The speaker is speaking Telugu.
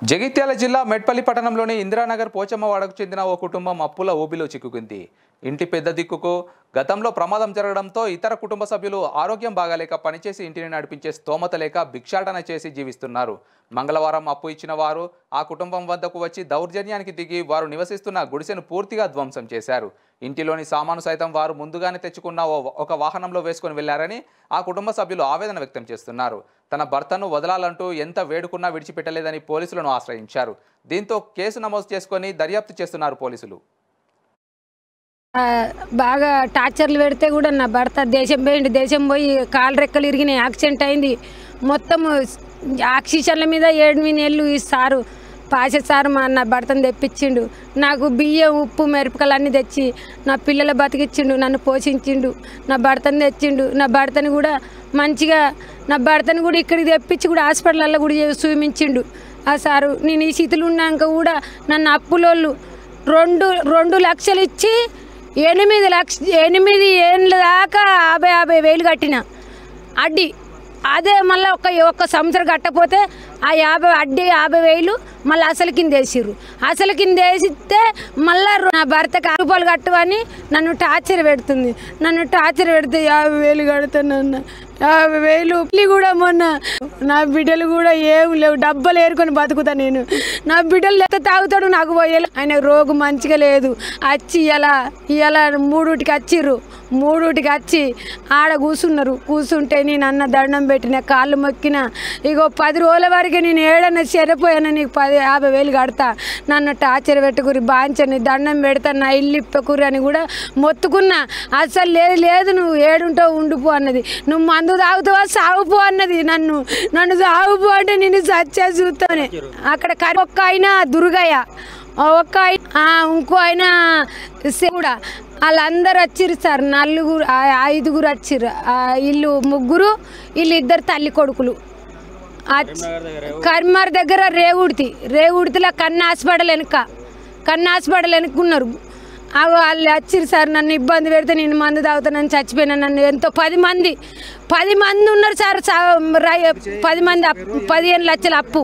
జగిత్యాల జిల్లా మెట్పల్లి పట్టణంలోని ఇందిరానగర్ పోచమ్మవాడకు చెందిన ఓ కుటుంబం అప్పుల ఊబిలో చిక్కుకుంది ఇంటి పెద్ద దిక్కుకు గతంలో ప్రమాదం జరగడంతో ఇతర కుటుంబ సభ్యులు ఆరోగ్యం బాగాలేక పనిచేసి ఇంటిని నడిపించే స్తోమత లేక భిక్షాటన చేసి జీవిస్తున్నారు మంగళవారం అప్పు ఇచ్చిన వారు ఆ కుటుంబం వద్దకు వచ్చి దౌర్జన్యానికి దిగి వారు నివసిస్తున్న గుడిసెను పూర్తిగా ధ్వంసం చేశారు ఇంటిలోని సామాను సైతం వారు ముందుగానే తెచ్చుకున్న ఓ- ఒక వాహనంలో వేసుకొని వెళ్లారని ఆ కుటుంబ సభ్యులు ఆవేదన వ్యక్తం చేస్తున్నారు తన భర్తను వదలాలంటూ ఎంత వేడుకున్నా విడిచిపెట్టలేదని పోలీసులను ఆశ్రయించారు దీంతో కేసు నమోదు చేసుకొని దర్యాప్తు చేస్తున్నారు పోలీసులు ఆ, బాగా టార్చర్లు పెడితే కూడా నా భర్త దేశం పోయింది దేశం పోయి కాలు రెక్కలు ఇరిగినాయి యాక్సిడెంట్ అయింది మొత్తం ఆక్సిజన్ల మీద ఏడు నెలలు ఇస్తారు పాసే సార్ మా నా భర్తను తెప్పించిండు నాకు బియ్యం ఉప్పు మిరపకాయలు అన్నీ తెచ్చి నా పిల్లల బతికిచ్చిండు నన్ను పోషించిండు నా భర్తను తెచ్చిండు నా భర్తని కూడా మంచిగా నా భర్తని కూడా ఇక్కడికి తెప్పించి కూడా హాస్పిటల్లో కూడా చూ- చూపించిండు ఆ సారు నేను ఈ స్థితిలో ఉన్నాక కూడా నన్ను అప్పులోళ్ళు రెండు రెండు లక్షలు ఇచ్చి ఎనిమిది లక్ష ఎనిమిది ఏళ్ళ దాకా యాభై యాభై వేలు కట్టిన అడ్డి అదే మళ్ళీ ఒక ఒక్క సంవత్సరం కట్టపోతే ఆ యాభై అడ్డి యాభై వేలు మళ్ళీ అసలు కింద వేసిర్రు అసలు కింద వేసిస్తే మళ్ళీ నా భర్తకి ఆరు రూపాయలు కట్టవని నన్ను టార్చర్ పెడుతుంది నన్ను టార్చర్ పెడితే యాభై వేలు కడతానన్న యాభై వేలు ఇల్లు కూడా మొన్న నా బిడ్డలు కూడా ఏం లేవు డబ్బలు ఏరుకొని బతుకుతా నేను నా బిడ్డలు ఎంత తాగుతాడు నాకు పోయేలా ఆయన రోగు మంచిగా లేదు వచ్చి ఇలా ఇలా మూడుటికి వచ్చిర్రు మూడుటికి వచ్చి ఆడ కూర్చున్నారు కూర్చుంటే నేను అన్న దండం పెట్టిన కాళ్ళు మొక్కిన ఇగో పది రోజుల వరకు నేను ఏడన్నా చెరిపోయాను నీకు పది యాభై వేలు కడతా నన్ను టార్చర్ పెట్టుకురి బాంచని దండం పెడతా నా ఇల్లు ఇప్పకురి అని కూడా మొత్తుకున్నా అసలు లేదు లేదు నువ్వు ఏడుంటావు ఉండిపో అన్నది నువ్వు మందు తాగుతావా సాగుపో అన్నది నన్ను నన్ను సాగుపో అంటే నేను సచ్చా చూస్తానే అక్కడ కరి- ఒక్క ఆయన దుర్గయ్య ఒక్క ఆయన ఆ, ఇంకో ఆయన కూడా వాళ్ళందరూ వచ్చిర్రు సార్ నలుగురు ఆ, ఐదుగురు వచ్చిర్రు ఆ, వీళ్ళు ముగ్గురు వీళ్ళు ఇద్దరు తల్లి కొడుకులు అచ్- కరీంనగర్ దగ్గర రేవుడితి రేవుడితిలో కన్ను హాస్పిటల్ వెనుక కన్ను హాస్పిటల్ వెనుకున్నారు ఆ వాళ్ళు వచ్చిర్రు సార్ నన్ను ఇబ్బంది పెడితే నేను మందు తాగుతానని చచ్చిపోయినా నన్ను ఎంతో పది మంది పది మంది ఉన్నారు సార్ సా- రై- పది మంది అప్పు పదిహేను లక్షల అప్పు